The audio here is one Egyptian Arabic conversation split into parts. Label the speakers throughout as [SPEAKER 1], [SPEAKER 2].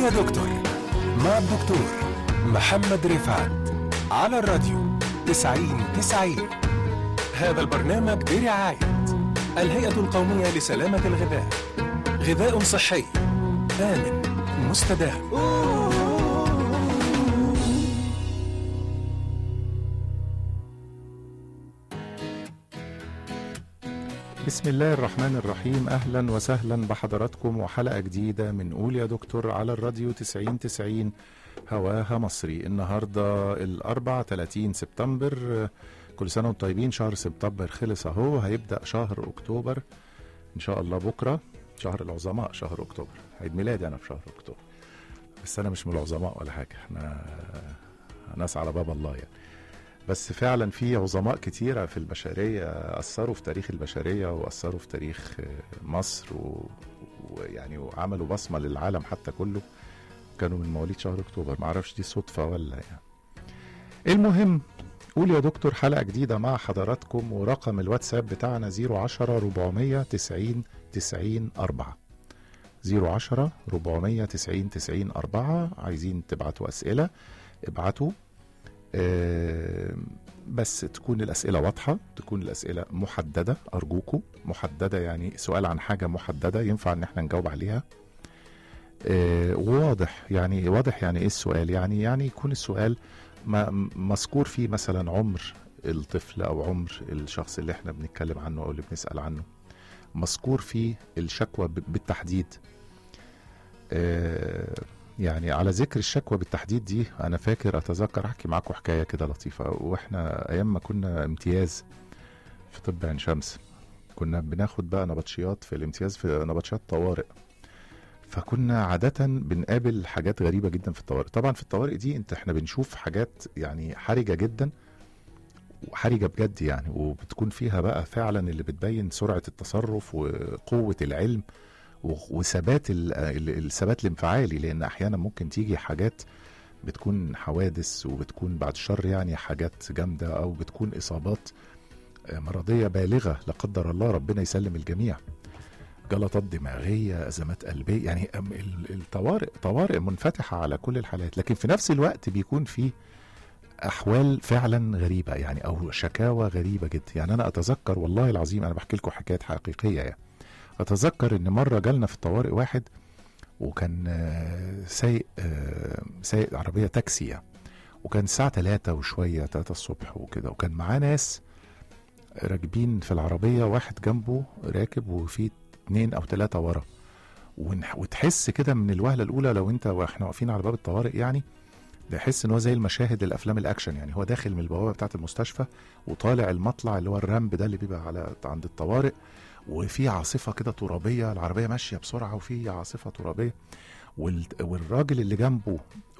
[SPEAKER 1] يا دكتور مع الدكتور محمد رفعت على الراديو 90 90 هذا البرنامج برعاية الهيئة القومية لسلامة الغذاء غذاء صحي آمن مستدام
[SPEAKER 2] بسم الله الرحمن الرحيم اهلا وسهلا بحضراتكم وحلقه جديده من قول يا دكتور على الراديو 90 90 هواها مصري النهارده الاربع 30 سبتمبر كل سنه وانتم طيبين شهر سبتمبر خلص اهو هيبدا شهر اكتوبر ان شاء الله بكره شهر العظماء شهر اكتوبر عيد ميلادي انا في شهر اكتوبر بس انا مش من العظماء ولا حاجه احنا ناس على باب الله يعني بس فعلا في عظماء كتيرة في البشرية أثروا في تاريخ البشرية وأثروا في تاريخ مصر و- ويعني وعملوا بصمة للعالم حتى كله كانوا من مواليد شهر أكتوبر معرفش دي صدفة ولا يعني المهم قول يا دكتور حلقة جديدة مع حضراتكم ورقم الواتساب بتاعنا 010 490 90 4 010 490 90 4 عايزين تبعتوا أسئلة ابعتوا آه، بس تكون الأسئلة واضحة تكون الأسئلة محددة أرجوكم محددة يعني سؤال عن حاجة محددة ينفع إن احنا نجاوب عليها آه، وواضح يعني واضح يعني إيه السؤال يعني يعني يكون السؤال ما- مذكور فيه مثلا عمر الطفل أو عمر الشخص اللي احنا بنتكلم عنه أو اللي بنسأل عنه مذكور فيه الشكوى ب- بالتحديد آه، يعني على ذكر الشكوى بالتحديد دي انا فاكر اتذكر احكي معاكم حكايه كده لطيفه واحنا ايام ما كنا امتياز في طب عين شمس كنا بناخد بقى نبطشيات في الامتياز في نبطشيات طوارئ فكنا عادة بنقابل حاجات غريبة جدا في الطوارئ طبعا في الطوارئ دي انت احنا بنشوف حاجات يعني حرجة جدا وحرجة بجد يعني وبتكون فيها بقى فعلا اللي بتبين سرعة التصرف وقوة العلم و- وثبات ال- ال- الثبات الانفعالي لان احيانا ممكن تيجي حاجات بتكون حوادث وبتكون بعد الشر يعني حاجات جامده او بتكون اصابات آه، مرضيه بالغه لا قدر الله ربنا يسلم الجميع جلطات دماغيه ازمات قلبيه يعني أم- ال- الطوارئ طوارئ منفتحه على كل الحالات لكن في نفس الوقت بيكون في احوال فعلا غريبه يعني او شكاوى غريبه جدا يعني انا اتذكر والله العظيم انا بحكي لكم حكايات حقيقيه يعني اتذكر ان مره جالنا في الطوارئ واحد وكان آه، سايق آه، سايق عربيه تاكسي يعني. وكان الساعه 3 وشويه 3 الصبح وكده وكان معاه ناس راكبين في العربيه واحد جنبه راكب وفي اتنين او ثلاثه ورا ونح- وتحس كده من الوهله الاولى لو انت واحنا واقفين على باب الطوارئ يعني تحس ان هو زي المشاهد الافلام الاكشن يعني هو داخل من البوابه بتاعه المستشفى وطالع المطلع اللي هو الرامب ده اللي بيبقى على عند الطوارئ وفي عاصفه كده ترابيه العربيه ماشيه بسرعه وفي عاصفه ترابيه وال... والراجل اللي جنبه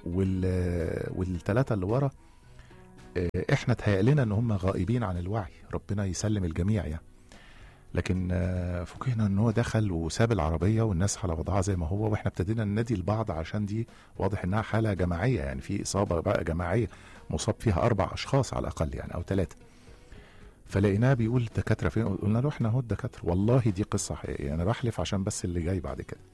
[SPEAKER 2] وال... والثلاثه اللي ورا آه، احنا تهيأ لنا ان هم غائبين عن الوعي ربنا يسلم الجميع يعني لكن آه، فوجئنا ان هو دخل وساب العربيه والناس على وضعها زي ما هو واحنا ابتدينا ننادي البعض عشان دي واضح انها حاله جماعيه يعني في اصابه بقى جماعيه مصاب فيها اربع اشخاص على الاقل يعني او ثلاثه فلقيناه بيقول الدكاتره فين قلنا له احنا اهو الدكاتره والله دي قصه حقيقيه انا بحلف عشان بس اللي جاي بعد كده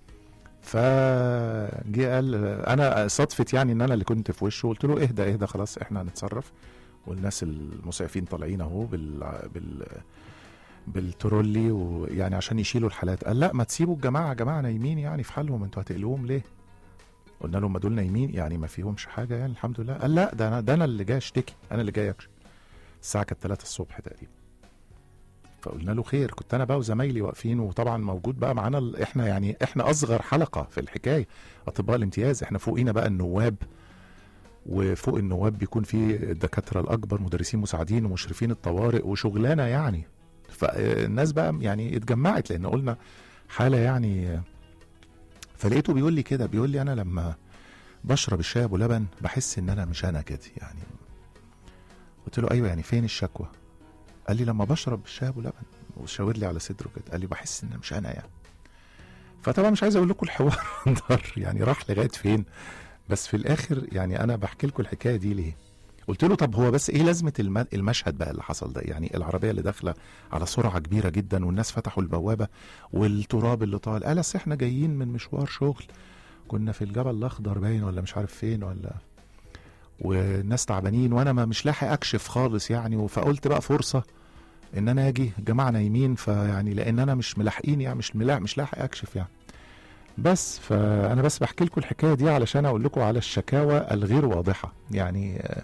[SPEAKER 2] فجه قال انا صدفت يعني ان انا اللي كنت في وشه قلت له اهدى اهدى خلاص احنا هنتصرف والناس المسعفين طالعين اهو بال بال بالترولي ويعني عشان يشيلوا الحالات قال لا ما تسيبوا الجماعه يا جماعه نايمين يعني في حالهم انتوا هتقلقوهم ليه؟ قلنا لهم ما دول نايمين يعني ما فيهمش حاجه يعني الحمد لله قال لا ده انا ده انا اللي جاي اشتكي انا اللي جاي اكشف الساعه كانت 3 الصبح تقريبا فقلنا له خير كنت انا بقى وزمايلي واقفين وطبعا موجود بقى معانا ال- احنا يعني احنا اصغر حلقه في الحكايه اطباء الامتياز احنا فوقينا بقى النواب وفوق النواب بيكون في الدكاتره الاكبر مدرسين مساعدين ومشرفين الطوارئ وشغلانه يعني فالناس بقى يعني اتجمعت لان قلنا حاله يعني فلقيته بيقول لي كده بيقول لي انا لما بشرب الشاي ابو لبن بحس ان انا مش انا كده يعني قلت له ايوه يعني فين الشكوى قال لي لما بشرب الشاي ابو لبن وشاور لي على صدره كده قال لي بحس ان مش انا يعني فطبعا مش عايز اقول لكم الحوار دار يعني راح لغايه فين بس في الاخر يعني انا بحكي لكم الحكايه دي ليه قلت له طب هو بس ايه لازمه الم- المشهد بقى اللي حصل ده يعني العربيه اللي داخله على سرعه كبيره جدا والناس فتحوا البوابه والتراب اللي طال قال اصل احنا جايين من مشوار شغل كنا في الجبل الاخضر باين ولا مش عارف فين ولا والناس تعبانين وانا ما مش لاحق اكشف خالص يعني فقلت بقى فرصه ان انا اجي الجماعه نايمين فيعني لان انا مش ملاحقين يعني مش ملاحق مش لاحق اكشف يعني بس فانا بس بحكي لكم الحكايه دي علشان اقول لكم على الشكاوى الغير واضحه يعني آه،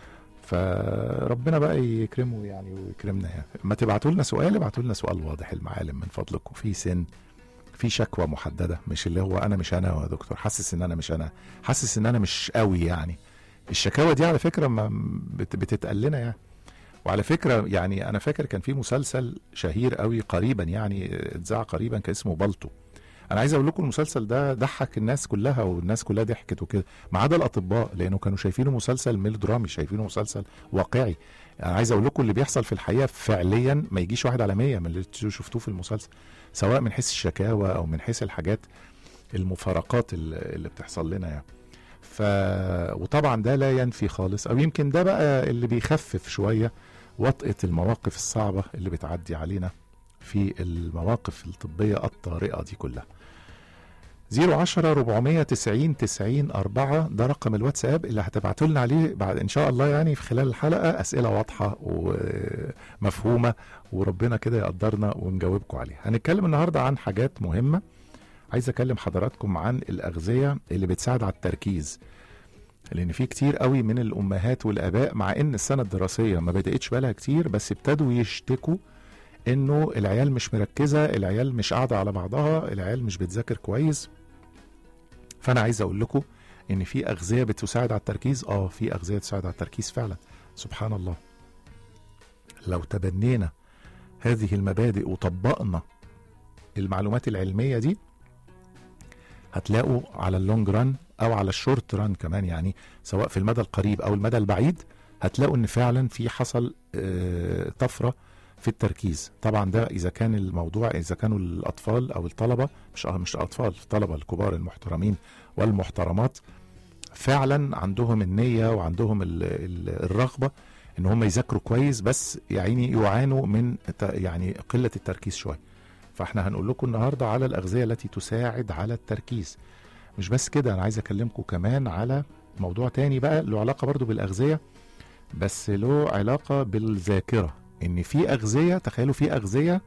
[SPEAKER 2] فربنا بقى يكرمه يعني ويكرمنا يعني ما تبعتوا لنا سؤال ابعتوا لنا سؤال واضح المعالم من فضلكم في سن في شكوى محدده مش اللي هو انا مش انا يا دكتور حاسس ان انا مش انا حاسس ان انا مش قوي يعني الشكاوى دي على فكره ما بت- بتتقال لنا يعني وعلى فكره يعني انا فاكر كان في مسلسل شهير قوي قريبا يعني اتذاع قريبا كان اسمه بالطو انا عايز اقول لكم المسلسل ده ضحك الناس كلها والناس كلها ضحكت وكده ما عدا الاطباء لانه كانوا شايفينه مسلسل ميلودرامي شايفينه مسلسل واقعي انا عايز اقول لكم اللي بيحصل في الحقيقه فعليا ما يجيش واحد على مية من اللي شفتوه في المسلسل سواء من حيث الشكاوى او من حيث الحاجات المفارقات اللي اللي بتحصل لنا يعني ف وطبعا ده لا ينفي خالص او يمكن ده بقى اللي بيخفف شويه وطئه المواقف الصعبه اللي بتعدي علينا في المواقف الطبيه الطارئه دي كلها 010 490 90 4 ده رقم الواتساب اللي هتبعتوا لنا عليه بعد ان شاء الله يعني في خلال الحلقه اسئله واضحه ومفهومه وربنا كده يقدرنا ونجاوبكم عليها. هنتكلم النهارده عن حاجات مهمه عايز اكلم حضراتكم عن الاغذيه اللي بتساعد على التركيز. لان في كتير قوي من الامهات والاباء مع ان السنه الدراسيه ما بداتش بالها كتير بس ابتدوا يشتكوا انه العيال مش مركزه العيال مش قاعده على بعضها العيال مش بتذاكر كويس فانا عايز اقول لكم ان في اغذيه بتساعد على التركيز اه في اغذيه تساعد على التركيز فعلا سبحان الله لو تبنينا هذه المبادئ وطبقنا المعلومات العلميه دي هتلاقوا على اللونج ران او على الشورت ران كمان يعني سواء في المدى القريب او المدى البعيد هتلاقوا ان فعلا في حصل آه، طفره في التركيز طبعا ده اذا كان الموضوع اذا كانوا الاطفال او الطلبه مش مش الاطفال الطلبه الكبار المحترمين والمحترمات فعلا عندهم النيه وعندهم ال- ال- الرغبه ان هم يذاكروا كويس بس يعني يعانوا من ت- يعني قله التركيز شويه فاحنا هنقول لكم النهارده على الاغذيه التي تساعد على التركيز مش بس كده انا عايز اكلمكم كمان على موضوع تاني بقى له علاقه برضو بالاغذيه بس له علاقه بالذاكره ان في اغذيه تخيلوا في اغذيه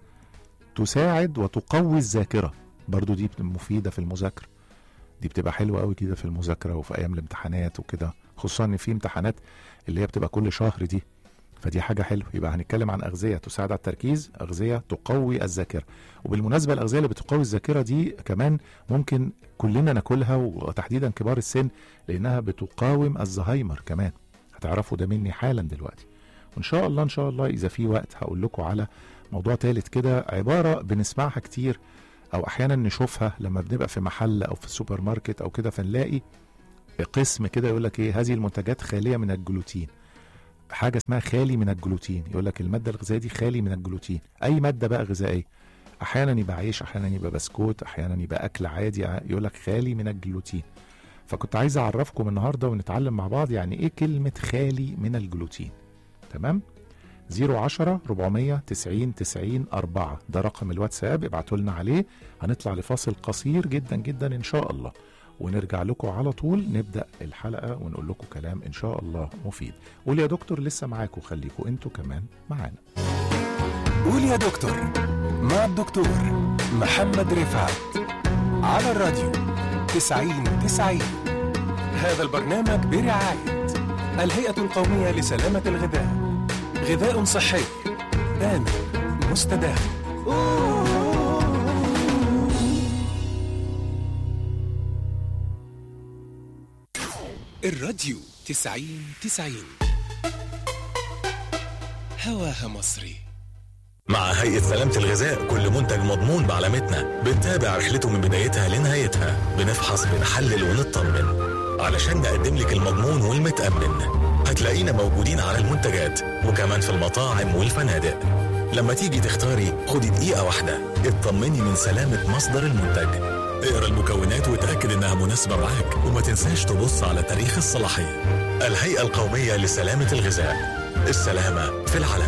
[SPEAKER 2] تساعد وتقوي الذاكره برضو دي بتبقى مفيده في المذاكره دي بتبقى حلوه قوي كده في المذاكره وفي ايام الامتحانات وكده خصوصا ان في امتحانات اللي هي بتبقى كل شهر دي فدي حاجه حلوه يبقى هنتكلم عن اغذيه تساعد على التركيز اغذيه تقوي الذاكره وبالمناسبه الاغذيه اللي بتقوي الذاكره دي كمان ممكن كلنا ناكلها وتحديدا كبار السن لانها بتقاوم الزهايمر كمان هتعرفوا ده مني حالا دلوقتي وان شاء الله ان شاء الله اذا في وقت هقول لكم على موضوع تالت كده عباره بنسمعها كتير او احيانا نشوفها لما بنبقى في محل او في السوبر ماركت او كده فنلاقي قسم كده يقول لك ايه هذه المنتجات خاليه من الجلوتين حاجه اسمها خالي من الجلوتين يقول لك الماده الغذائيه دي خالي من الجلوتين اي ماده بقى غذائيه احيانا يبقى عيش احيانا يبقى بسكوت احيانا يبقى اكل عادي يقول لك خالي من الجلوتين فكنت عايز اعرفكم النهارده ونتعلم مع بعض يعني ايه كلمه خالي من الجلوتين تمام 010 490 90 4 ده رقم الواتساب ابعتوا لنا عليه هنطلع لفاصل قصير جدا جدا ان شاء الله ونرجع لكم على طول نبدا الحلقه ونقول لكم كلام ان شاء الله مفيد قول يا دكتور لسه معاكم خليكم انتوا كمان معانا
[SPEAKER 1] قول يا دكتور مع الدكتور محمد رفعت على الراديو 90 90 هذا البرنامج برعاية الهيئة القومية لسلامة الغذاء غذاء صحي آمن مستدام الراديو 90 90 هواها مصري
[SPEAKER 3] مع هيئة سلامة الغذاء كل منتج مضمون بعلامتنا بنتابع رحلته من بدايتها لنهايتها بنفحص بنحلل ونطمن علشان نقدم لك المضمون والمتأمن هتلاقينا موجودين على المنتجات وكمان في المطاعم والفنادق لما تيجي تختاري خدي دقيقة واحدة اطمني من سلامة مصدر المنتج اقرا المكونات وتأكد انها مناسبة معاك وما تنساش تبص على تاريخ الصلاحية الهيئة القومية لسلامة الغذاء السلامة في العلامة